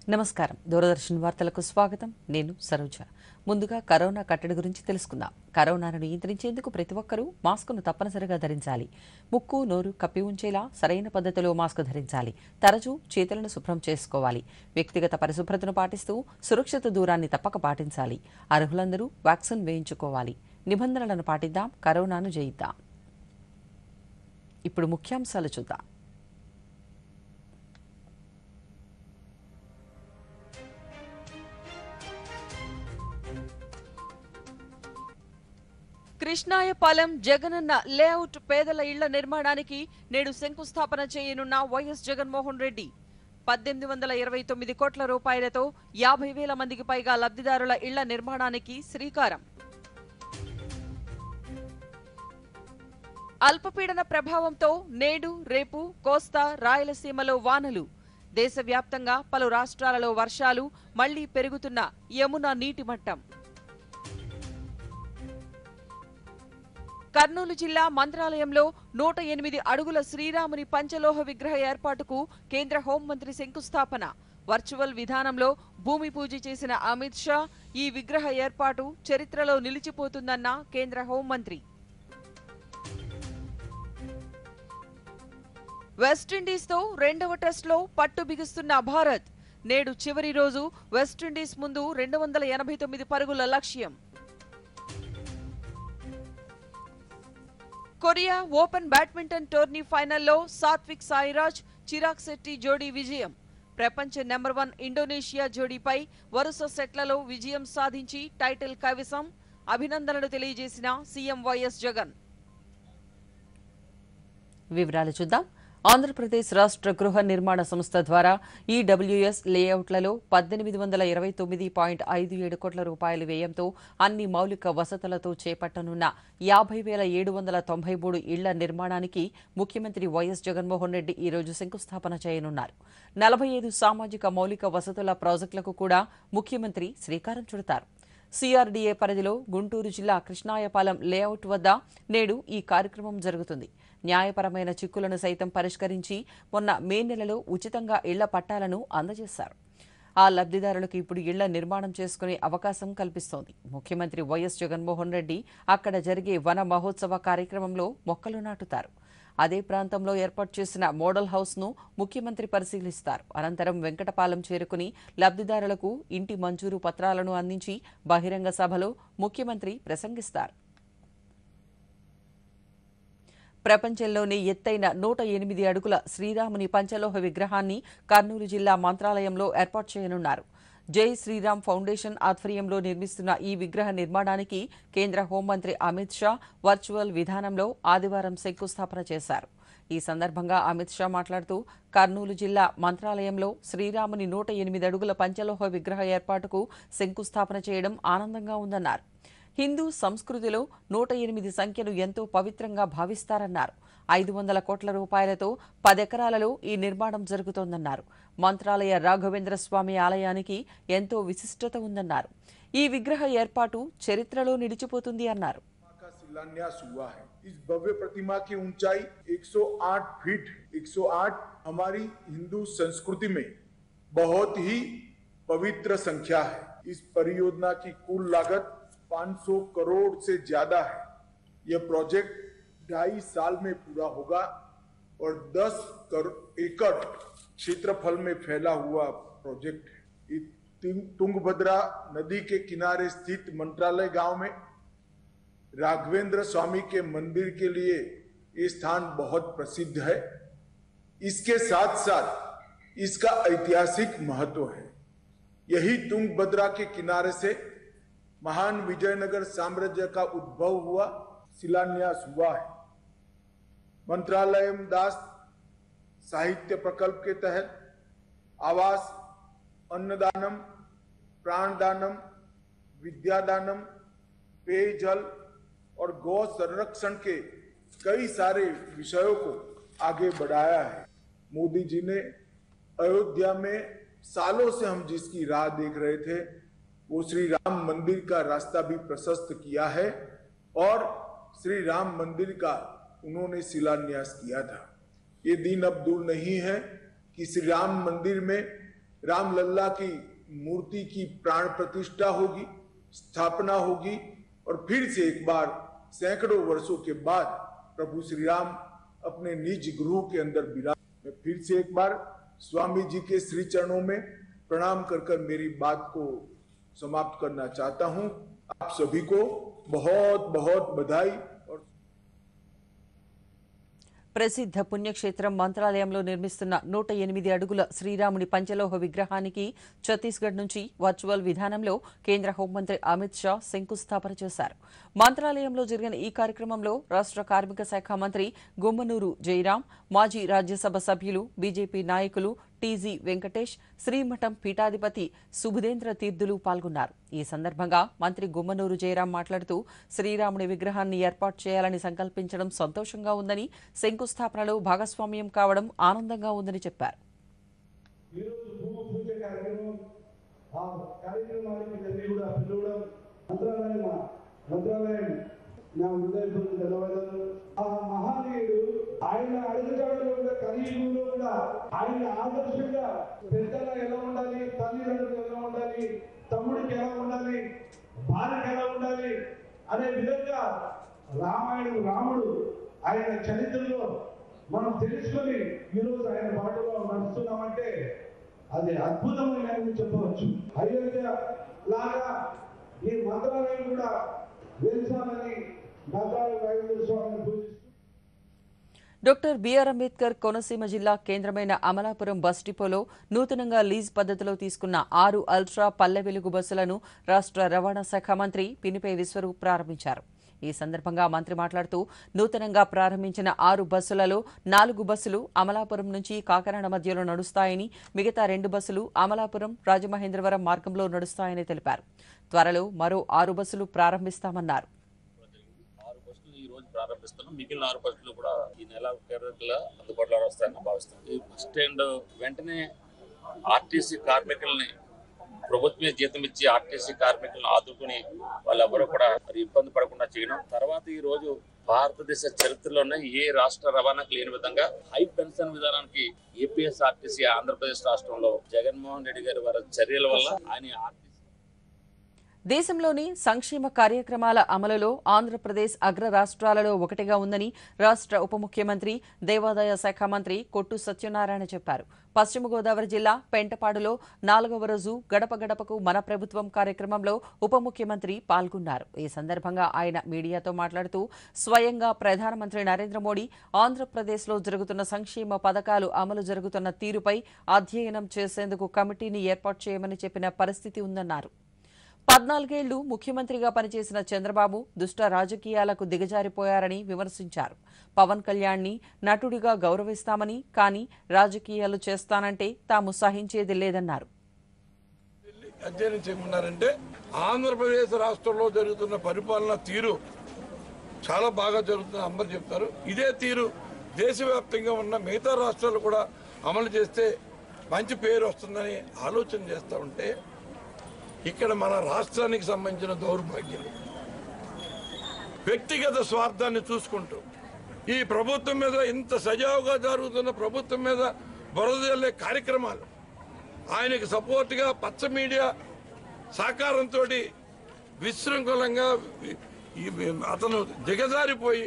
నమస్కారం దూరదర్శన్ వార్తలకు స్వాగతం నేను సరోజ ముందుగా కరోనా కట్టడి గురించి తెలుసుకుందాం కరోనాను నియంత్రించేందుకు ప్రతి ఒక్కరూ మాస్కును తప్పనిసరిగా ధరించాలి ముక్కు నోరు కప్పి ఉంచేలా సరైన పద్ధతిలో మాస్క్ ధరించాలి తరచూ చేతులను శుభ్రం చేసుకోవాలి వ్యక్తిగత పరిశుభ్రతను పాటిస్తూ సురక్షిత దూరాన్ని తప్పక పాటించాలి అర్హులందరూ వ్యాక్సిన్ వేయించుకోవాలి నిబంధనలను పాటిద్దాం కరోనాను జయిద్దాం ఇప్పుడు ముఖ్యాంశాలు చూద్దాం కృష్ణాయపాలెం జగనన్న లేఅవుట్ పేదల ఇళ్ల నిర్మాణానికి నేడు శంకుస్థాపన చేయనున్న వైఎస్ జగన్మోహన్ రెడ్డి పద్దెనిమిది వందల ఇరవై తొమ్మిది కోట్ల రూపాయలతో యాభై వేల మందికి పైగా లబ్ధిదారుల ఇళ్ల నిర్మాణానికి శ్రీకారం అల్పపీడన ప్రభావంతో నేడు రేపు కోస్తా రాయలసీమలో వానలు దేశవ్యాప్తంగా పలు రాష్ట్రాలలో వర్షాలు మళ్లీ పెరుగుతున్న యమున నీటి మట్టం కర్నూలు జిల్లా మంత్రాలయంలో నూట ఎనిమిది అడుగుల శ్రీరాముని పంచలోహ విగ్రహ ఏర్పాటుకు కేంద్ర హోంమంత్రి శంకుస్థాపన వర్చువల్ విధానంలో భూమి పూజ చేసిన అమిత్ షా ఈ విగ్రహ ఏర్పాటు చరిత్రలో నిలిచిపోతుందన్న కేంద్ర హోంమంత్రి వెస్టిండీస్తో రెండవ టెస్ట్లో పట్టు బిగుస్తున్న భారత్ నేడు చివరి రోజు వెస్టిండీస్ ముందు రెండు వందల ఎనభై తొమ్మిది పరుగుల లక్ష్యం కొరియా ఓపెన్ బ్యాడ్మింటన్ టోర్నీ ఫైనల్లో సాత్విక్ సాయిరాజ్ చిరాగ్ శెట్టి జోడీ విజయం ప్రపంచ నెంబర్ వన్ ఇండోనేషియా జోడీపై వరుస సెట్లలో విజయం సాధించి టైటిల్ కైవసం అభినందనలు తెలియజేసిన సీఎం వైఎస్ జగన్ వివరాలు చూద్దాం ఆంధ్రప్రదేశ్ రాష్ట్ర గృహ నిర్మాణ సంస్థ ద్వారా ఈడబ్ల్యూఎస్ లేఅవుట్లలో పద్దెనిమిది వందల ఇరవై తొమ్మిది పాయింట్ ఐదు ఏడు కోట్ల రూపాయల వ్యయంతో అన్ని మౌలిక వసతులతో చేపట్టనున్న యాభై వేల ఏడు వందల తొంభై మూడు ఇళ్ల నిర్మాణానికి ముఖ్యమంత్రి వైఎస్ జగన్మోహన్ రెడ్డి ఈ రోజు శంకుస్థాపన చేయనున్నారు నలభై ఐదు సామాజిక మౌలిక వసతుల ప్రాజెక్టులకు కూడా ముఖ్యమంత్రి శ్రీకారం చుడతారు సిఆర్డీఏ పరిధిలో గుంటూరు జిల్లా కృష్ణాయపాలెం లేఅవుట్ వద్ద నేడు ఈ కార్యక్రమం జరుగుతుంది న్యాయపరమైన చిక్కులను సైతం పరిష్కరించి మొన్న మే నెలలో ఉచితంగా ఇళ్ల పట్టాలను అందజేశారు ఆ లబ్ధిదారులకు ఇప్పుడు ఇళ్ల నిర్మాణం చేసుకునే అవకాశం కల్పిస్తోంది ముఖ్యమంత్రి వైఎస్ జగన్మోహన్ రెడ్డి అక్కడ జరిగే వన మహోత్సవ కార్యక్రమంలో మొక్కలు నాటుతారు అదే ప్రాంతంలో ఏర్పాటు చేసిన మోడల్ హౌస్ ను ముఖ్యమంత్రి పరిశీలిస్తారు అనంతరం వెంకటపాలెం చేరుకుని లబ్ధిదారులకు ఇంటి మంజూరు పత్రాలను అందించి బహిరంగ సభలో ముఖ్యమంత్రి ప్రసంగిస్తారు ప్రపంచంలోనే ఎత్తైన నూట ఎనిమిది అడుగుల శ్రీరాముని పంచలోహ విగ్రహాన్ని కర్నూలు జిల్లా మంత్రాలయంలో ఏర్పాటు చేయనున్నారు జై శ్రీరామ్ ఫౌండేషన్ ఆధ్వర్యంలో నిర్మిస్తున్న ఈ విగ్రహ నిర్మాణానికి కేంద్ర హోంమంత్రి అమిత్ షా వర్చువల్ విధానంలో ఆదివారం శంకుస్థాపన చేశారు ఈ సందర్భంగా అమిత్ షా మాట్లాడుతూ కర్నూలు జిల్లా మంత్రాలయంలో శ్రీరాముని నూట ఎనిమిది అడుగుల పంచలోహ విగ్రహ ఏర్పాటుకు శంకుస్థాపన చేయడం ఆనందంగా ఉందన్నారు హిందూ సంస్కృతిలో నూట ఎనిమిది సంఖ్యను ఎంతో పవిత్రంగా భావిస్తారన్నారు ఐదు వందల కోట్ల రూపాయలతో పదెకరాలలో ఈ నిర్మాణం జరుగుతోందన్నారు మంత్రాలయ రాఘవేంద్ర స్వామి ఆలయానికి ఎంతో విశిష్టత ఉందన్నారు ఈ విగ్రహ ఏర్పాటు చరిత్రలో నిలిచిపోతుంది అన్నారు का शिलान्यास हुआ है इस भव्य प्रतिमा की ऊंचाई 108 फीट 108 हमारी हिंदू संस्कृति में बहुत ही पवित्र संख्या है इस परियोजना की कुल लागत 500 करोड़ से ज्यादा है यह प्रोजेक्ट ढाई साल में पूरा होगा और 10 करोड़ एकड़ क्षेत्रफल में फैला हुआ प्रोजेक्ट है ये तुंग- तुंगभद्रा नदी के किनारे स्थित मंत्रालय गांव में राघवेंद्र स्वामी के मंदिर के लिए ये स्थान बहुत प्रसिद्ध है इसके साथ साथ इसका ऐतिहासिक महत्व है यही तुंगभद्रा के किनारे से महान विजयनगर साम्राज्य का उद्भव हुआ शिलान्यास हुआ है मंत्रालय दास साहित्य प्रकल्प के तहत आवास अन्नदानम प्राणदानम विद्यादानम पेयजल और गौ संरक्षण के कई सारे विषयों को आगे बढ़ाया है मोदी जी ने अयोध्या में सालों से हम जिसकी राह देख रहे थे वो श्री राम मंदिर का रास्ता भी प्रशस्त किया है और श्री राम मंदिर का उन्होंने शिलान्यास किया था ये दिन अब दूर नहीं है कि श्री राम मंदिर में रामलल्ला की मूर्ति की प्राण प्रतिष्ठा होगी स्थापना होगी और फिर से एक बार सैकड़ों वर्षों के बाद प्रभु श्री राम अपने निज गृह के अंदर विराज मैं फिर से एक बार स्वामी जी के श्री चरणों में प्रणाम कर कर मेरी बात को समाप्त करना चाहता हूं आप सभी को बहुत बहुत बधाई और ప్రసిద్ధ పుణ్యక్షేత్రం మంత్రాలయంలో నిర్మిస్తున్న నూట ఎనిమిది అడుగుల శ్రీరాముని పంచలోహ విగ్రహానికి ఛత్తీస్గఢ్ నుంచి వర్చువల్ విధానంలో కేంద్ర హోంమంత్రి అమిత్ షా శంకుస్థాపన చేశారు మంత్రాలయంలో జరిగిన ఈ కార్యక్రమంలో రాష్ట్ర కార్మిక శాఖ మంత్రి గుమ్మనూరు జయరాం మాజీ రాజ్యసభ సభ్యులు బీజేపీ నాయకులు టీజీ వెంకటేష్ శ్రీమఠం పీఠాధిపతి సుబుధేంద్ర తీర్థులు పాల్గొన్నారు ఈ సందర్భంగా మంత్రి గుమ్మనూరు జయరాం మాట్లాడుతూ శ్రీరాముడి విగ్రహాన్ని ఏర్పాటు చేయాలని సంకల్పించడం సంతోషంగా ఉందని శంకుస్థాపనలో భాగస్వామ్యం కావడం ఆనందంగా ఉందని చెప్పారు ఈరోజు భూమి పూజ కార్యక్రమం ఆ కార్యక్రమానికి ఇవన్నీ కూడా పిలవడం మంత్రాలయం మంత్రాలయం నా హృదయపూర్వక ధన్యవాదాలు ఆ మహానీయుడు ఆయన అడుగుజాడలో కూడా కలియుగంలో కూడా ఆయన ఆదర్శంగా పెద్దగా ఎలా ఉండాలి తల్లిదండ్రులు ఎలా ఉండాలి తమ్ముడికి ఎలా ఉండాలి భార్యకి ఎలా ఉండాలి అనే విధంగా రామాయణం రాముడు ఆయన చరిత్రలో మనం తెలుసుకొని ఈరోజు ఆయన బాటలో నడుస్తున్నామంటే అది అద్భుతమైన చెప్పవచ్చు అయోధ్య లాగా ఈ మంత్రాలయం కూడా వెలిసాలని మంత్రాలయ రాజేంద్ర స్వామిని పూజిస్తూ డాక్టర్ బిఆర్ అంబేద్కర్ కోనసీమ జిల్లా కేంద్రమైన అమలాపురం బస్ డిపోలో నూతనంగా లీజ్ పద్ధతిలో తీసుకున్న ఆరు అల్ట్రా పల్లె వెలుగు బస్సులను రాష్ట్ర రవాణా శాఖ మంత్రి పినిపే విశ్వరూప్ ప్రారంభించారు ఈ సందర్భంగా మంత్రి మాట్లాడుతూ నూతనంగా ప్రారంభించిన ఆరు బస్సులలో నాలుగు బస్సులు అమలాపురం నుంచి కాకినాడ మధ్యలో నడుస్తాయని మిగతా రెండు బస్సులు అమలాపురం రాజమహేంద్రవరం మార్గంలో నడుస్తాయని తెలిపారు త్వరలో మరో ఆరు బస్సులు ప్రారంభిస్తామన్నారు ఆరు బస్సులు ఈ రోజు ప్రారంభిస్తున్నాం మిగిలిన ఆరు బస్సులు కూడా ఈ నెల పేరులో అందుబాటులో వస్తాయని భావిస్తాం ఈ బస్ స్టాండ్ వెంటనే ఆర్టీసీ కార్మికుల్ని ప్రభుత్వమే జీతం ఇచ్చి ఆర్టీసీ కార్మికులను ఆదుకుని వాళ్ళెవరూ కూడా మరి ఇబ్బంది పడకుండా చేయడం తర్వాత ఈ రోజు భారతదేశ చరిత్రలోనే ఏ రాష్ట్ర రవాణాకు లేని విధంగా హై పెన్షన్ విధానానికి ఏపీఎస్ ఆర్టీసీ ఆంధ్రప్రదేశ్ రాష్ట్రంలో జగన్మోహన్ రెడ్డి గారి వారి చర్యల వల్ల ఆయన ఆర్టీసీ దేశంలోని సంక్షేమ కార్యక్రమాల అమలులో ఆంధ్రప్రదేశ్ అగ్ర రాష్ట్రాలలో ఒకటిగా ఉందని రాష్ట్ర ఉప ముఖ్యమంత్రి దేవాదాయ శాఖ మంత్రి కొట్టు సత్యనారాయణ చెప్పారు పశ్చిమ గోదావరి జిల్లా పెంటపాడులో నాలుగవ రోజు గడప గడపకు మన ప్రభుత్వం కార్యక్రమంలో ఉప ముఖ్యమంత్రి పాల్గొన్నారు ఈ సందర్భంగా ఆయన మీడియాతో మాట్లాడుతూ స్వయంగా ప్రధానమంత్రి నరేంద్ర మోడీ ఆంధ్రప్రదేశ్లో జరుగుతున్న సంక్షేమ పథకాలు అమలు జరుగుతున్న తీరుపై అధ్యయనం చేసేందుకు కమిటీని ఏర్పాటు చేయమని చెప్పిన పరిస్థితి ఉందన్నారు పద్నాలుగేళ్లు ముఖ్యమంత్రిగా పనిచేసిన చంద్రబాబు దుష్ట రాజకీయాలకు దిగజారిపోయారని విమర్శించారు పవన్ కళ్యాణ్ని నటుడిగా గౌరవిస్తామని కానీ రాజకీయాలు చేస్తానంటే తాము సహించేది లేదన్నారు అధ్యయనం చేయమన్నారంటే ఆంధ్రప్రదేశ్ రాష్ట్రంలో జరుగుతున్న పరిపాలన తీరు చాలా బాగా జరుగుతుంది అందరు చెప్తారు ఇదే తీరు దేశవ్యాప్తంగా ఉన్న మిగతా రాష్ట్రాలు కూడా అమలు చేస్తే మంచి పేరు వస్తుందని ఆలోచన చేస్తూ ఉంటే ఇక్కడ మన రాష్ట్రానికి సంబంధించిన దౌర్భాగ్యం వ్యక్తిగత స్వార్థాన్ని చూసుకుంటూ ఈ ప్రభుత్వం మీద ఇంత సజావుగా జరుగుతున్న ప్రభుత్వం మీద బురద జల్లే కార్యక్రమాలు ఆయనకు సపోర్ట్గా పచ్చ మీడియా సహకారంతో విశృంఖలంగా ఈ- ఈ- అతను దిగజారిపోయి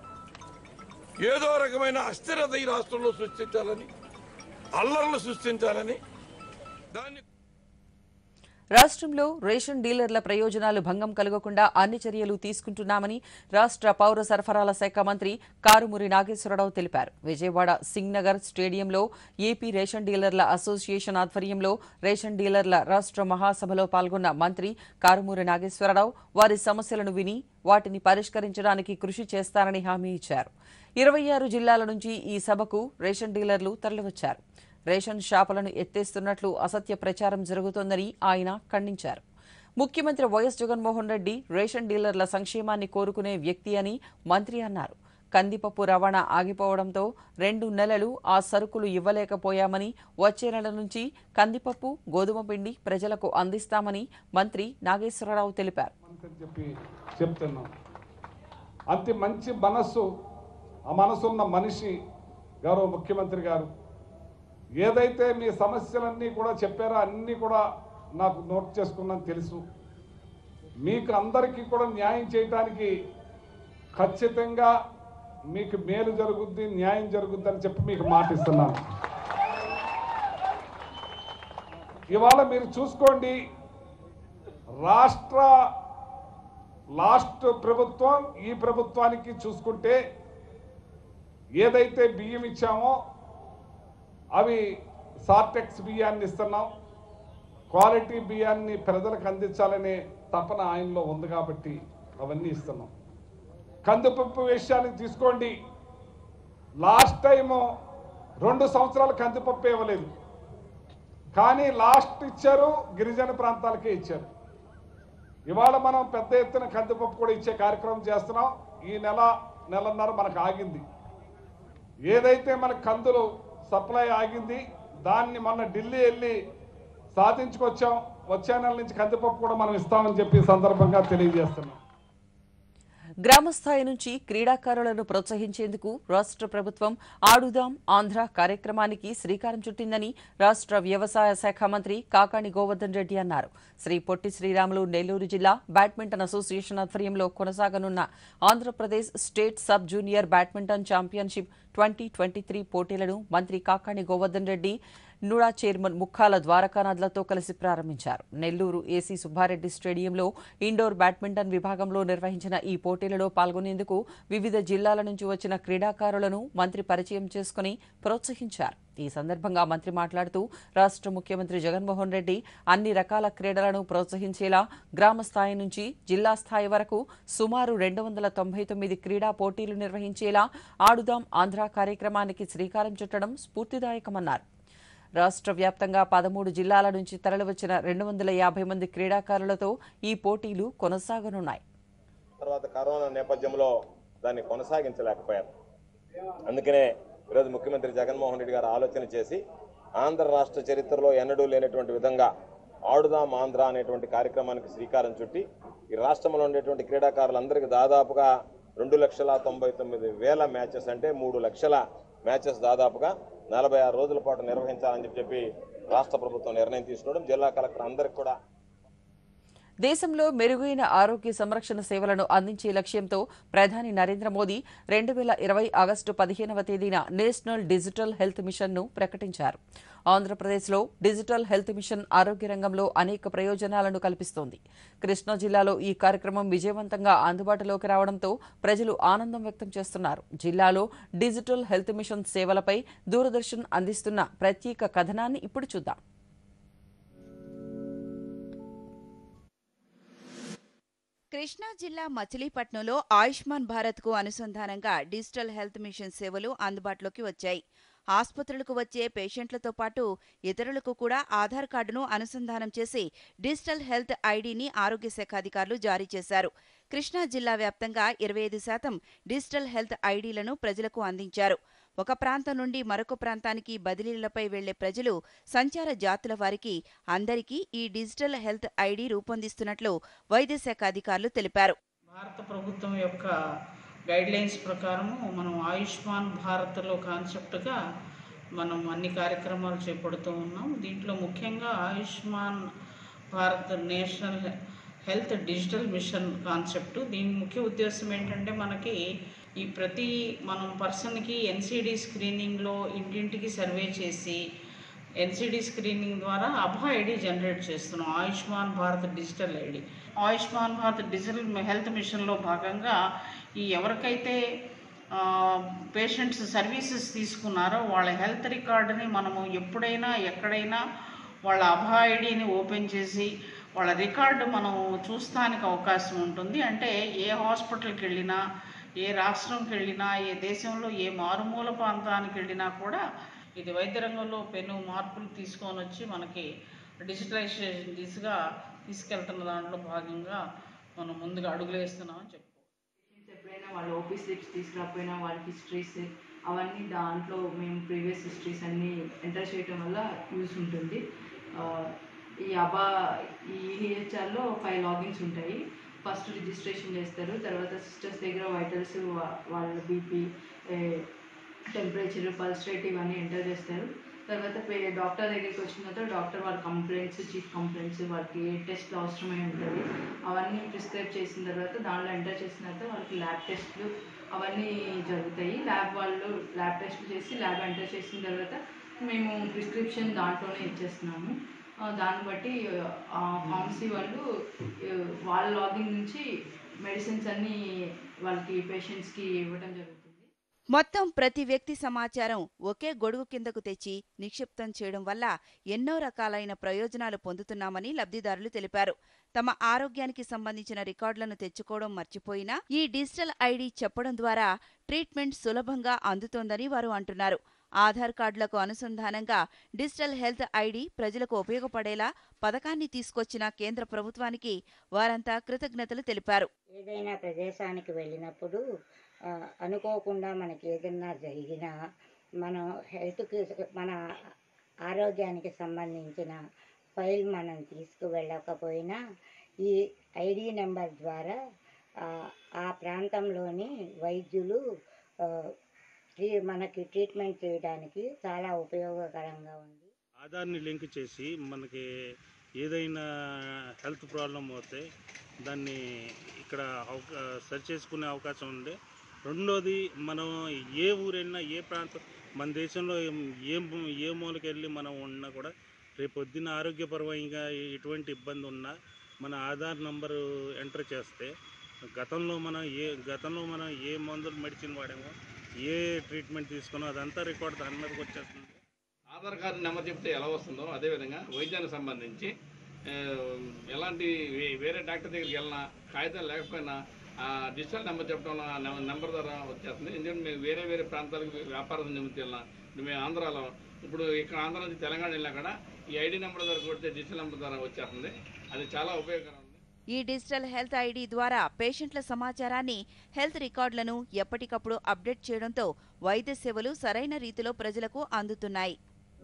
ఏదో రకమైన అస్థిరత ఈ రాష్ట్రంలో సృష్టించాలని అల్లర్లు సృష్టించాలని దాన్ని రాష్ట్రంలో రేషన్ డీలర్ల ప్రయోజనాలు భంగం కలగకుండా అన్ని చర్యలు తీసుకుంటున్నామని రాష్ట్ర పౌర సరఫరాల శాఖ మంత్రి కారుమూరి నాగేశ్వరరావు తెలిపారు విజయవాడ సింగ్ నగర్ స్టేడియంలో ఏపీ రేషన్ డీలర్ల అసోసియేషన్ ఆధ్వర్యంలో రేషన్ డీలర్ల రాష్ట్ర మహాసభలో పాల్గొన్న మంత్రి కారుమూరి నాగేశ్వరరావు వారి సమస్యలను విని వాటిని పరిష్కరించడానికి కృషి చేస్తారని హామీ ఇచ్చారు ఇరవై ఆరు జిల్లాల నుంచి ఈ సభకు రేషన్ డీలర్లు తరలివచ్చారు రేషన్ షాపులను ఎత్తేస్తున్నట్లు అసత్య ప్రచారం జరుగుతోందని ఆయన ఖండించారు ముఖ్యమంత్రి వైఎస్ జగన్మోహన్ రెడ్డి రేషన్ డీలర్ల సంక్షేమాన్ని కోరుకునే వ్యక్తి అని మంత్రి అన్నారు కందిపప్పు రవాణా ఆగిపోవడంతో రెండు నెలలు ఆ సరుకులు ఇవ్వలేకపోయామని వచ్చే నెల నుంచి కందిపప్పు గోధుమ పిండి ప్రజలకు అందిస్తామని మంత్రి నాగేశ్వరరావు తెలిపారు అని చెప్పి చెప్తున్నాం అంత మంచి మనస్సు ఆ మనసున్న మనిషి గౌరవ ముఖ్యమంత్రి గారు ఏదైతే మీ సమస్యలన్నీ కూడా చెప్పారో అన్నీ కూడా నాకు నోట్ చేసుకున్నాను తెలుసు మీకు అందరికీ కూడా న్యాయం చేయడానికి ఖచ్చితంగా మీకు మేలు జరుగుద్ది న్యాయం జరుగుద్ది అని చెప్పి మీకు మాటిస్తున్నాను ఇవాళ మీరు చూసుకోండి రాష్ట్ర లాస్ట్ ప్రభుత్వం ఈ ప్రభుత్వానికి చూసుకుంటే ఏదైతే బియ్యం ఇచ్చామో అవి సార్టెక్స్ బియ్యాన్ని ఇస్తున్నాం క్వాలిటీ బియ్యాన్ని ప్రజలకు అందించాలనే తపన ఆయనలో ఉంది కాబట్టి అవన్నీ ఇస్తున్నాం కందిపప్పు విషయాన్ని తీసుకోండి లాస్ట్ టైము రెండు సంవత్సరాలు కందిపప్పు ఇవ్వలేదు కానీ లాస్ట్ ఇచ్చారు గిరిజన ప్రాంతాలకే ఇచ్చారు ఇవాళ మనం పెద్ద ఎత్తున కందిపప్పు కూడా ఇచ్చే కార్యక్రమం చేస్తున్నాం ఈ నెల నెలన్నర మనకు ఆగింది ఏదైతే మన కందులు సప్లై ఆగింది దాన్ని మొన్న ఢిల్లీ వెళ్ళి సాధించుకొచ్చాం వచ్చే నెల నుంచి కందిపప్పు కూడా మనం ఇస్తామని చెప్పి ఈ సందర్భంగా తెలియజేస్తున్నాం గ్రామ స్థాయి నుంచి క్రీడాకారులను ప్రోత్సహించేందుకు రాష్ట్ర ప్రభుత్వం ఆడుదాం ఆంధ్ర కార్యక్రమానికి శ్రీకారం చుట్టిందని రాష్ట్ర వ్యవసాయ శాఖ మంత్రి కాకాణి గోవర్ధన్ రెడ్డి అన్నారు శ్రీ పొట్టి శ్రీరాములు నెల్లూరు జిల్లా బ్యాడ్మింటన్ అసోసియేషన్ ఆధ్వర్యంలో కొనసాగనున్న Andhra Pradesh state sub junior badminton championship twenty twenty three పోటీలను మంత్రి కాకాణి గోవర్ధన్ రెడ్డి నుడా చైర్మన్ ముక్కాల ద్వారకానాథ్లతో కలిసి ప్రారంభించారు నెల్లూరు ఏసీ సుబ్బారెడ్డి స్టేడియంలో ఇండోర్ బ్యాడ్మింటన్ విభాగంలో నిర్వహించిన ఈ పోటీలలో పాల్గొనేందుకు వివిధ జిల్లాల నుంచి వచ్చిన క్రీడాకారులను మంత్రి పరిచయం చేసుకుని ప్రోత్సహించారు ఈ సందర్భంగా మంత్రి మాట్లాడుతూ రాష్ట్ర ముఖ్యమంత్రి జగన్మోహన్ రెడ్డి అన్ని రకాల క్రీడలను ప్రోత్సహించేలా గ్రామ స్థాయి నుంచి జిల్లా స్థాయి వరకు సుమారు రెండు వందల తొంభై తొమ్మిది క్రీడా పోటీలు నిర్వహించేలా ఆడుదాం ఆంధ్ర కార్యక్రమానికి శ్రీకారం చుట్టడం స్ఫూర్తిదాయకమన్నారు రాష్ట్ర వ్యాప్తంగా పదమూడు జిల్లాల నుంచి తరలివచ్చిన రెండు వందల యాభై మంది క్రీడాకారులతో ఈ పోటీలు కొనసాగనున్నాయి తర్వాత కరోనా నేపథ్యంలో దాన్ని కొనసాగించలేకపోయారు అందుకనే ఈరోజు ముఖ్యమంత్రి జగన్మోహన్ రెడ్డి గారు ఆలోచన చేసి ఆంధ్ర రాష్ట్ర చరిత్రలో ఎన్నడూ లేనటువంటి విధంగా ఆడుదాం ఆంధ్ర అనేటువంటి కార్యక్రమానికి శ్రీకారం చుట్టి ఈ రాష్ట్రంలో ఉండేటువంటి క్రీడాకారులందరికీ దాదాపుగా రెండు లక్షల తొంభై తొమ్మిది వేల మ్యాచెస్ అంటే మూడు లక్షల మ్యాచెస్ దాదాపుగా నలభై ఆరు రోజుల పాటు నిర్వహించాలని చెప్పి రాష్ట్ర ప్రభుత్వం నిర్ణయం తీసుకోవడం జిల్లా కలెక్టర్ అందరికి కూడా దేశంలో మెరుగైన ఆరోగ్య సంరక్షణ సేవలను అందించే లక్ష్యంతో ప్రధాని నరేంద్ర మోదీ రెండు వేల ఇరవై ఆగస్టు పదిహేనవ తేదీన నేషనల్ డిజిటల్ హెల్త్ మిషన్ను ప్రకటించారు ఆంధ్రప్రదేశ్లో డిజిటల్ హెల్త్ మిషన్ ఆరోగ్య రంగంలో అనేక ప్రయోజనాలను కల్పిస్తోంది కృష్ణా జిల్లాలో ఈ కార్యక్రమం విజయవంతంగా అందుబాటులోకి రావడంతో ప్రజలు ఆనందం వ్యక్తం చేస్తున్నారు జిల్లాలో డిజిటల్ హెల్త్ మిషన్ సేవలపై దూరదర్శన్ అందిస్తున్న ప్రత్యేక కథనాన్ని ఇప్పుడు చూద్దాం కృష్ణా జిల్లా మచిలీపట్నంలో ఆయుష్మాన్ భారత్కు అనుసంధానంగా డిజిటల్ హెల్త్ మిషన్ సేవలు అందుబాటులోకి వచ్చాయి ఆసుపత్రులకు వచ్చే పేషెంట్లతో పాటు ఇతరులకు కూడా ఆధార్ కార్డును అనుసంధానం చేసి డిజిటల్ హెల్త్ ఐడిని ఆరోగ్య శాఖ అధికారులు జారీ చేశారు కృష్ణా జిల్లా వ్యాప్తంగా ఇరవై ఐదు శాతం డిజిటల్ హెల్త్ ఐడీలను ప్రజలకు అందించారు ఒక ప్రాంతం నుండి మరొక ప్రాంతానికి బదిలీలపై వెళ్లే ప్రజలు సంచార జాతుల వారికి అందరికీ ఈ డిజిటల్ హెల్త్ ఐడి రూపొందిస్తున్నట్లు వైద్య శాఖ అధికారులు తెలిపారు భారత ప్రభుత్వం యొక్క గైడ్లైన్స్ ప్రకారము మనం ఆయుష్మాన్ భారత్లో కాన్సెప్ట్గా మనం అన్ని కార్యక్రమాలు చేపడుతూ ఉన్నాం దీంట్లో ముఖ్యంగా Ayushman Bharat national health digital mission concept దీని ముఖ్య ఉద్దేశం ఏంటంటే మనకి ఈ ప్రతి మనం పర్సన్కి ఎన్సిడి స్క్రీనింగ్లో ఇంటింటికి సర్వే చేసి ఎన్సిడి స్క్రీనింగ్ ద్వారా అభా ఐడి జనరేట్ చేస్తున్నాం Ayushman Bharat digital ID Ayushman Bharat digital health మిషన్లో భాగంగా ఈ ఎవరికైతే పేషెంట్స్ సర్వీసెస్ తీసుకున్నారో వాళ్ళ హెల్త్ రికార్డుని మనము ఎప్పుడైనా ఎక్కడైనా వాళ్ళ అభా ఐడిని ఓపెన్ చేసి వాళ్ళ రికార్డు మనం చూస్తానికి అవకాశం ఉంటుంది అంటే ఏ హాస్పిటల్కి వెళ్ళినా ఏ రాష్ట్రంకి వెళ్ళినా ఏ దేశంలో ఏ మారుమూల ప్రాంతానికి వెళ్ళినా కూడా ఇది వైద్య రంగంలో పెను మార్పులు తీసుకొని వచ్చి మనకి డిజిటలైజేషన్ దిశగా తీసుకెళ్తున్న దాంట్లో భాగంగా మనం ముందుగా అడుగులు వేస్తున్నామని చెప్పుకోవచ్చు ఎప్పుడైనా వాళ్ళు ఓపీ స్లిప్స్ తీసుకురాకపోయినా వాళ్ళ హిస్టరీస్ అవన్నీ దాంట్లో మేము ప్రీవియస్ హిస్టరీస్ అన్నీ ఎంటర్ చేయడం వల్ల యూస్ ఉంటుంది ఆ, ఈ అబా ఈ ఈహెచ్ఆర్లో ఫైవ్ లాగిన్స్ ఉంటాయి ఫస్ట్ రిజిస్ట్రేషన్ చేస్తారు తర్వాత సిస్టర్స్ దగ్గర వైటల్స్ వాళ్ళ బీపీ టెంపరేచర్ పల్స్ రేట్ ఇవన్నీ ఎంటర్ చేస్తారు తర్వాత పే డాక్టర్ దగ్గరికి వచ్చిన తర్వాత డాక్టర్ వాళ్ళ కంప్లైంట్స్ చీఫ్ కంప్లైంట్స్ వాళ్ళకి ఏ టెస్ట్లు అవసరమై ఉంటుంది అవన్నీ ప్రిస్క్రైబ్ చేసిన తర్వాత దానిలో ఎంటర్ చేసిన తర్వాత వాళ్ళకి ల్యాబ్ టెస్ట్లు అవన్నీ జరుగుతాయి ల్యాబ్ వాళ్ళు ల్యాబ్ టెస్ట్లు చేసి ల్యాబ్ ఎంటర్ చేసిన తర్వాత మేము ప్రిస్క్రిప్షన్ దాంట్లోనే ఇచ్చేస్తున్నాము ఆ, దాన్ని బట్టి ఆ ఫార్మసీ వాళ్ళు ఆ, వాళ్ళ లాగిన్ నుంచి మెడిసిన్స్ అన్నీ వాళ్ళకి పేషెంట్స్కి ఇవ్వడం జరుగుతుంది మొత్తం ప్రతి వ్యక్తి సమాచారం ఒకే గొడుగు కిందకు తెచ్చి నిక్షిప్తం చేయడం వల్ల ఎన్నో రకాలైన ప్రయోజనాలు పొందుతున్నామని లబ్ధిదారులు తెలిపారు తమ ఆరోగ్యానికి సంబంధించిన రికార్డులను తెచ్చుకోవడం మర్చిపోయినా ఈ డిజిటల్ ఐడి చెప్పడం ద్వారా ట్రీట్మెంట్ సులభంగా అందుతోందని వారు అంటున్నారు ఆధార్ కార్డులకు అనుసంధానంగా డిజిటల్ హెల్త్ ఐడి ప్రజలకు ఉపయోగపడేలా పథకాన్ని తీసుకొచ్చిన కేంద్ర ప్రభుత్వానికి వారంతా కృతజ్ఞతలు తెలిపారు ఏదైనా ప్రదేశానికి వెళ్ళినప్పుడు ఆ, అనుకోకుండా మనకి ఏదైనా జరిగినా మనం హెల్త్కి మన ఆరోగ్యానికి సంబంధించిన ఫైల్ మనం తీసుకువెళ్ళకపోయినా ఈ ఐడి నెంబర్ ద్వారా ఆ, ఆ ప్రాంతంలోని వైద్యులు ఆ, ట్రీ- మనకి ట్రీట్మెంట్ చేయడానికి చాలా ఉపయోగకరంగా ఉంది ఆధార్ని లింక్ చేసి మనకి ఏదైనా హెల్త్ ప్రాబ్లం అవుతే దాన్ని ఇక్కడ అవకా సెర్చ్ చేసుకునే అవకాశం ఉంది రెండోది మనం ఏ ఊరెళ్ళినా ఏ ప్రాంతం మన దేశంలో ఏ ఏ మూలకి వెళ్ళి మనం ఉన్నా కూడా రేపు పొద్దున్న ఆరోగ్యపరమైన ఎటువంటి ఇబ్బంది ఉన్నా మన ఆధార్ నంబరు ఎంటర్ చేస్తే గతంలో మనం ఏ గతంలో మనం ఏ మందులు మెడిసిన్ వాడామో ఏ ట్రీట్మెంట్ తీసుకున్నామో అదంతా రికార్డ్ దాని మీదకి వచ్చేస్తుంది ఆధార్ కార్డు నెంబర్ చెప్తే ఎలా వస్తుందో అదేవిధంగా వైద్యానికి సంబంధించి ఆ, ఎలాంటి వే- వేరే డాక్టర్ దగ్గరికి వెళ్ళినా కాగితాలు లేకపోయినా ఆ డిజిటల్ నెంబర్ చెప్పడం వల్ల ఆ నెం- నెంబర్ ద్వారా వచ్చేస్తుంది ఎందుకంటే మేము వేరే వేరే ప్రాంతాలకు వ్యాపారం నిమిత్తం వెళ్ళినా ఇప్పుడు మేము ఆంధ్రాలో ఇప్పుడు ఇక్కడ ఆంధ్ర నుంచి తెలంగాణ వెళ్ళినా కూడా ఈ ఐడి నెంబర్ ద్వారా కొడితే డిజిటల్ నెంబర్ ద్వారా వచ్చేస్తుంది అది చాలా ఉపయోగకరం ఈ డిజిటల్ హెల్త్ ఐడి ద్వారా పేషెంట్ల సమాచారాన్ని హెల్త్ రికార్డులను ఎప్పటికప్పుడు అప్డేట్ చేయడంతో వైద్య సేవలు సరైన రీతిలో ప్రజలకు అందుతున్నాయి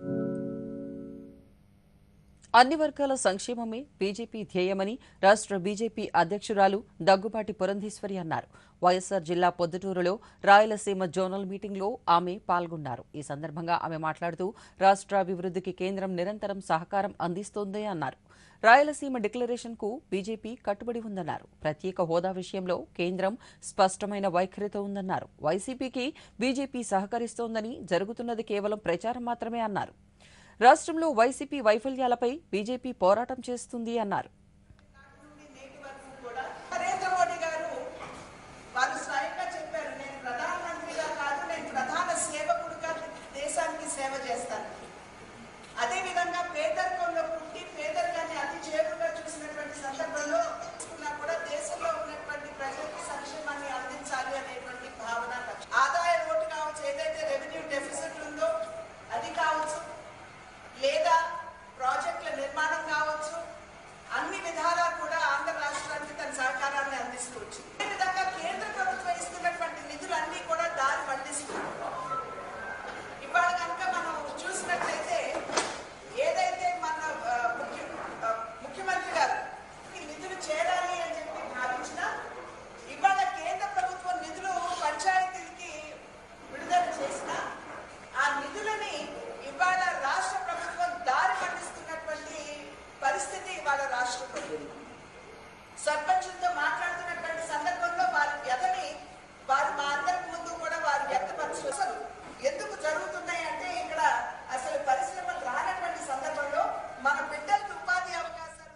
అన్ని వర్గాల సంక్షేమమే బీజేపీ ధ్యేయమని రాష్ట్ర బీజేపీ అధ్యక్షురాలు దగ్గుబాటి పురంధేశ్వరి అన్నారు వైఎస్సార్ జిల్లా పొద్దుటూరులో రాయలసీమ జోనల్ మీటింగ్లో ఆమె పాల్గొన్నారు ఈ సందర్భంగా ఆమె మాట్లాడుతూ రాష్ట్రాభివృద్ధికి కేంద్రం నిరంతరం సహకారం అందిస్తోంది అన్నారు రాయలసీమ డిక్లరేషన్కు బీజేపీ కట్టుబడి ఉందన్నారు ప్రత్యేక హోదా విషయంలో కేంద్రం స్పష్టమైన వైఖరితో ఉందన్నారు వైసీపీకి బీజేపీ సహకరిస్తోందని జరుగుతున్నది కేవలం ప్రచారం మాత్రమే అన్నారు రాష్ట్రంలో వైసీపీ వైఫల్యాలపై బీజేపీ పోరాటం చేస్తుంది అన్నారు నరేంద్ర మోడీ గారు వారు స్వయంగా చెప్పారు నేను ప్రధానమంత్రిగా కాదు నేను ప్రధాన సేవకుడిగా దేశానికి సేవ చేస్తాను అదేవిధంగా పేదరికంలో పుట్టి పేదరికాన్ని అతి చేరుగా చూసినటువంటి సందర్భంలో తీసుకున్నా కూడా దేశంలో ఉన్నటువంటి ప్రజలకు సంక్షేమాన్ని అందించాలి అనేటువంటి భావన ఆదాయ ఓటు కావచ్చు ఏదైతే రెవెన్యూ డెఫిసిట్ ఉందో అది కావచ్చు లేదా ప్రాజెక్టుల నిర్మాణం కావచ్చు అన్ని విధాలా కూడా ఆంధ్ర రాష్ట్రానికి తన సహకారాన్ని అందిస్తూ వచ్చింది ఈ విధంగా కేంద్ర ప్రభుత్వం ఇస్తున్నటువంటి నిధులన్నీ కూడా దారి మళ్లిస్తుంది ఇవాళ కనుక మనం చూసినట్లయితే ఏదైతే మన ఆ, ముఖ్య ఆ, ముఖ్యమంత్రి గారు ఈ నిధులు చేరాలి అని చెప్పి భావించినా ఇవాళ కేంద్ర ప్రభుత్వం నిధులు పంచాయతీలకి విడుదల చేసిన ఆ నిధులని ఇవాళ రాష్ట్ర ప్రభుత్వం దారి మళ్లిస్తున్నటువంటి పరిస్థితి ఇవాళ రాష్ట్ర ప్రభుత్వం సర్పంచులతో మాట్లాడుతున్నటువంటి సందర్భంలో వారి వ్యధని వారు మా అందరి ముందు కూడా వారు వ్యక్తపరచు అసలు ఎందుకు జరుగుతున్నాయి అంటే ఇక్కడ అసలు పరిశ్రమలు రానటువంటి సందర్భంలో మన బిడ్డలకు ఉపాధి అవకాశాలు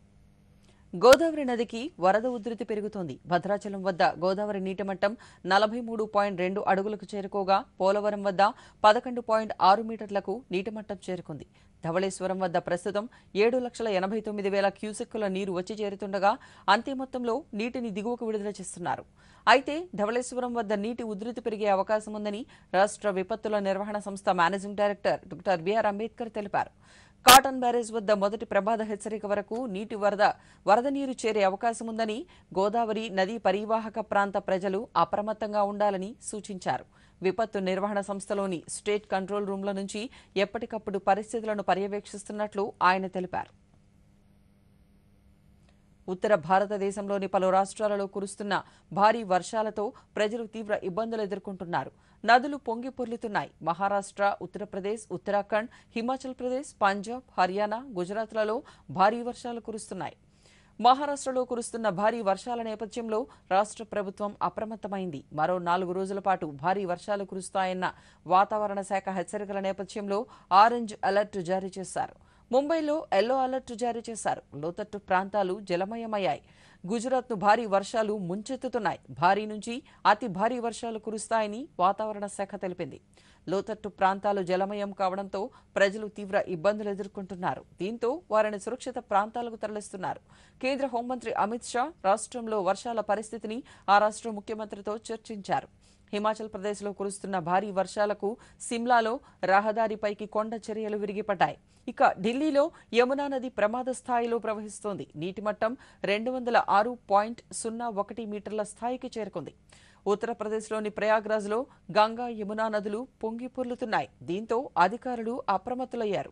గోదావరి నదికి వరద ఉధృతి పెరుగుతోంది భద్రాచలం వద్ద గోదావరి నీటి మట్టం నలభై మూడు పాయింట్ రెండు అడుగులకు చేరుకోగా పోలవరం వద్ద పదకొండు పాయింట్ ఆరు మీటర్లకు నీటి మట్టం చేరుకుంది ధవళేశ్వరం వద్ద ప్రస్తుతం ఏడు లక్షల ఎనభై తొమ్మిది వేల క్యూసెక్కుల నీరు వచ్చి చేరుతుండగా అంతే మొత్తంలో నీటిని దిగువకు విడుదల చేస్తున్నారు అయితే ధవళేశ్వరం వద్ద నీటి ఉధృతి పెరిగే అవకాశం ఉందని రాష్ట్ర విపత్తుల నిర్వహణ సంస్థ managing director doctor BR Ambedkar తెలిపారు కాటన్ బ్యారేజ్ వద్ద మొదటి ప్రమాద హెచ్చరిక వరకు నీటి వరద వరద నీరు చేరే అవకాశం ఉందని గోదావరి నదీ పరివాహక ప్రాంత ప్రజలు అప్రమత్తంగా ఉండాలని సూచించారు విపత్తు నిర్వహణ సంస్థలోని స్టేట్ కంట్రోల్ రూమ్ల నుంచి ఎప్పటికప్పుడు పరిస్థితులను పర్యవేక్షిస్తున్నట్లు ఆయన తెలిపారు ఉత్తర భారతదేశంలోని పలు రాష్ట్రాలలో కురుస్తున్న భారీ వర్షాలతో ప్రజలు తీవ్ర ఇబ్బందులు ఎదుర్కొంటున్నారు నదులు పొంగి పొర్లుతున్నాయి మహారాష్ట్ర ఉత్తరప్రదేశ్ ఉత్తరాఖండ్ హిమాచల్ ప్రదేశ్ పంజాబ్ హర్యానా గుజరాత్లలో భారీ వర్షాలు కురుస్తున్నాయి మహారాష్ట్రలో కురుస్తున్న భారీ వర్షాల నేపథ్యంలో రాష్ట్ర ప్రభుత్వం అప్రమత్తమైంది మరో నాలుగు రోజుల పాటు భారీ వర్షాలు కురుస్తాయన్న వాతావరణ శాఖ హెచ్చరికల నేపథ్యంలో ఆరెంజ్ అలర్ట్ జారీ చేశారు ముంబైలో ఎల్లో అలర్ట్ జారీ చేశారు లోతట్టు ప్రాంతాలు జలమయమయ్యాయి గుజరాత్ను భారీ వర్షాలు ముంచెత్తుతున్నాయి భారీ నుంచి అతి భారీ వర్షాలు కురుస్తాయని వాతావరణ శాఖ తెలిపింది లోతట్టు ప్రాంతాలు జలమయం కావడంతో ప్రజలు తీవ్ర ఇబ్బందులు ఎదుర్కొంటున్నారు దీంతో వారిని సురక్షిత ప్రాంతాలకు తరలిస్తున్నారు కేంద్ర హోంమంత్రి అమిత్ షా రాష్ట్రంలో వర్షాల పరిస్థితిని ఆ రాష్ట్ర ముఖ్యమంత్రితో చర్చించారు హిమాచల్ ప్రదేశ్లో కురుస్తున్న భారీ వర్షాలకు సిమ్లాలో రహదారిపైకి కొండ చర్యలు విరిగిపడ్డాయి ఇక ఢిల్లీలో యమునా నది ప్రమాద స్థాయిలో ప్రవహిస్తోంది నీటి మట్టం రెండు వందల ఆరు పాయింట్ సున్నా ఒకటి మీటర్ల స్థాయికి చేరుకుంది ఉత్తరప్రదేశ్లోని ప్రయాగ్రాజ్లో గంగా యమునా నదులు పొంగి పొర్లుతున్నాయి దీంతో అధికారులు అప్రమత్తులయ్యారు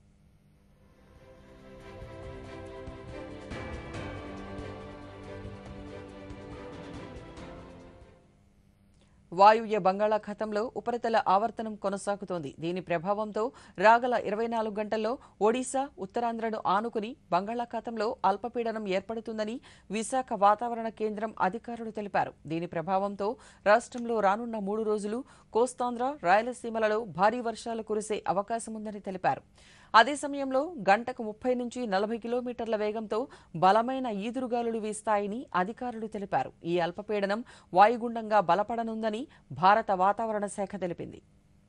వాయువ్య బంగాళాఖాతంలో ఉపరితల ఆవర్తనం కొనసాగుతోంది దీని ప్రభావంతో రాగల ఇరవై నాలుగు గంటల్లో ఒడిశా ఉత్తరాంధ్రను ఆనుకుని బంగాళాఖాతంలో అల్పపీడనం ఏర్పడుతుందని విశాఖ వాతావరణ కేంద్రం అధికారులు తెలిపారు దీని ప్రభావంతో రాష్ట్రంలో రానున్న మూడు రోజులు కోస్తాంధ్ర రాయలసీమలలో భారీ వర్షాలు కురిసే అవకాశముందని తెలిపారు అదే సమయంలో గంటకు ముప్పై నుంచి నలభై కిలోమీటర్ల వేగంతో బలమైన ఈదురుగాలులు వీస్తాయని అధికారులు తెలిపారు ఈ అల్పపీడనం వాయుగుండంగా బలపడనుందని భారత వాతావరణ శాఖ తెలిపింది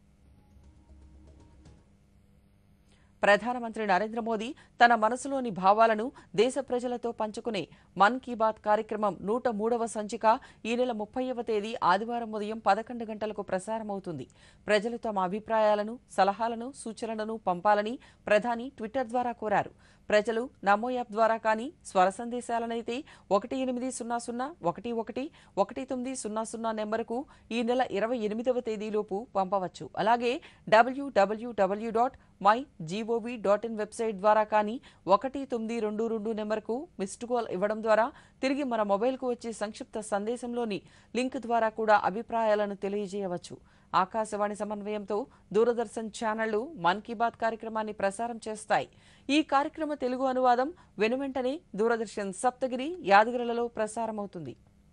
ప్రధానమంత్రి నరేంద్ర మోదీ తన మనసులోని భావాలను దేశ ప్రజలతో పంచుకునే మన్ కీ బాత్ కార్యక్రమం నూట మూడవ సంచిక ఈ నెల ముప్పైవ తేదీ ఆదివారం ఉదయం పదకొండు గంటలకు ప్రసారమవుతుంది ప్రజలు తమ అభిప్రాయాలను సలహాలను సూచనలను పంపాలని ప్రధాని ట్విట్టర్ ద్వారా కోరారు ప్రజలు నమో యాప్ ద్వారా కానీ స్వర సందేశాలనైతే ఒకటి ఎనిమిది సున్నా సున్నా ఒకటి ఒకటి ఒకటి తొమ్మిది సున్నా సున్నా నెంబర్కు ఈ నెల ఇరవై ఎనిమిదవ తేదీలోపు పంపవచ్చు అలాగే W W W dot my G O V dot in website ద్వారా కానీ ఒకటి తొమ్మిది రెండు రెండు నెంబర్కు మిస్డ్ కాల్ ఇవ్వడం ద్వారా తిరిగి మన మొబైల్కు వచ్చే సంక్షిప్త సందేశంలోని లింక్ ద్వారా కూడా అభిప్రాయాలను తెలియజేయవచ్చు ఆకాశవాణి సమన్వయంతో దూరదర్శన్ ఛానళ్లు మన్ కీ బాత్ కార్యక్రమాన్ని ప్రసారం చేస్తాయి ఈ కార్యక్రమ తెలుగు అనువాదం వెనువెంటనే దూరదర్శన్ సప్తగిరి యాదగిరిలలో ప్రసారమవుతుంది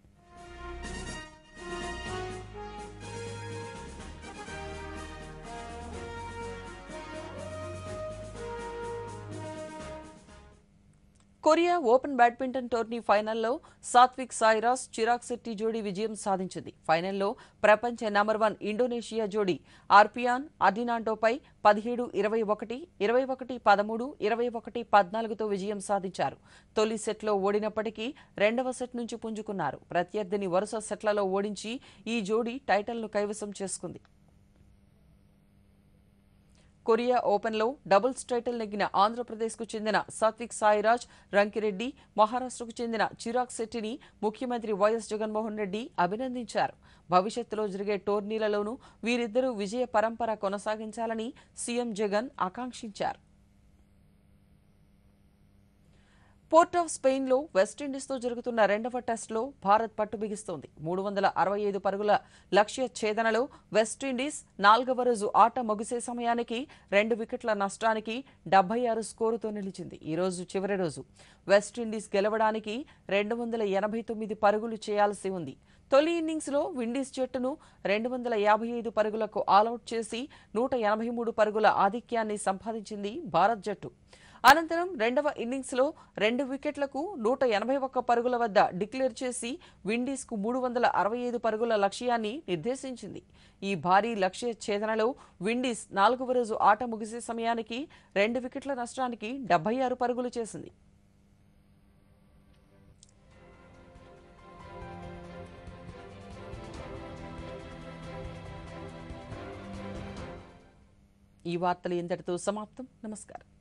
కొరియా ఓపెన్ బ్యాడ్మింటన్ టోర్నీ ఫైనల్లో సాత్విక్ సాయిరాజ్ చిరాగ్ శెట్టి జోడీ విజయం సాధించింది ఫైనల్లో ప్రపంచ నెంబర్ వన్ ఇండోనేషియా జోడీ ఆర్పియాన్ అర్డినాంటోపై పదిహేడు ఇరవై ఒకటి ఇరవై ఒకటి పదమూడు ఇరవై ఒకటి పద్నాలుగుతో విజయం సాధించారు తొలి సెట్లో ఓడినప్పటికీ రెండవ సెట్ నుంచి పుంజుకున్నారు ప్రత్యర్థిని వరుస సెట్లలో ఓడించి ఈ జోడీ టైటిల్ను కైవసం చేసుకుంది కొరియా ఓపెన్లో డబుల్స్ టైటిల్ నెగ్గిన ఆంధ్రప్రదేశ్కు చెందిన సాత్విక్ సాయిరాజ్ రంకిరెడ్డి మహారాష్ట్రకు చెందిన చిరాగ్ శెట్టిని ముఖ్యమంత్రి వైఎస్ జగన్మోహన్ రెడ్డి అభినందించారు భవిష్యత్తులో జరిగే టోర్నీలలోనూ వీరిద్దరూ విజయ పరంపర కొనసాగించాలని సీఎం జగన్ ఆకాంక్షించారు పోర్ట్ ఆఫ్ స్పెయిన్లో వెస్టిండీస్తో జరుగుతున్న రెండవ టెస్టులో భారత్ పట్టు బిగిస్తోంది మూడు వందల అరవై ఐదు పరుగుల లక్ష్య ఛేదనలో వెస్టిండీస్ నాలుగవ రోజు ఆట ముగిసే సమయానికి రెండు వికెట్ల నష్టానికి డెబ్బై ఆరు స్కోరుతో నిలిచింది ఈ రోజు చివరి రోజు వెస్టిండీస్ గెలవడానికి రెండు వందల ఎనభై తొమ్మిది పరుగులు చేయాల్సి ఉంది తొలి ఇన్నింగ్స్లో విండీస్ జట్టును రెండు వందల యాభై ఐదు పరుగులకు ఆలౌట్ చేసి నూట ఎనభై మూడు పరుగుల ఆధిక్యాన్ని సంపాదించింది భారత్ జట్టు అనంతరం రెండవ ఇన్నింగ్స్లో రెండు వికెట్లకు నూట ఎనభై ఒక్క పరుగుల వద్ద డిక్లేర్ చేసి విండీస్కు మూడు వందల అరవై ఐదు పరుగుల లక్ష్యాన్ని నిర్దేశించింది ఈ భారీ లక్ష్య ఛేదనలో విండీస్ నాలుగవ రోజు ఆట ముగిసే సమయానికి రెండు వికెట్ల నష్టానికి డెబ్బై ఆరు పరుగులు చేసింది ఈ వార్తలు ఇంతటితో సమాప్తం నమస్కారం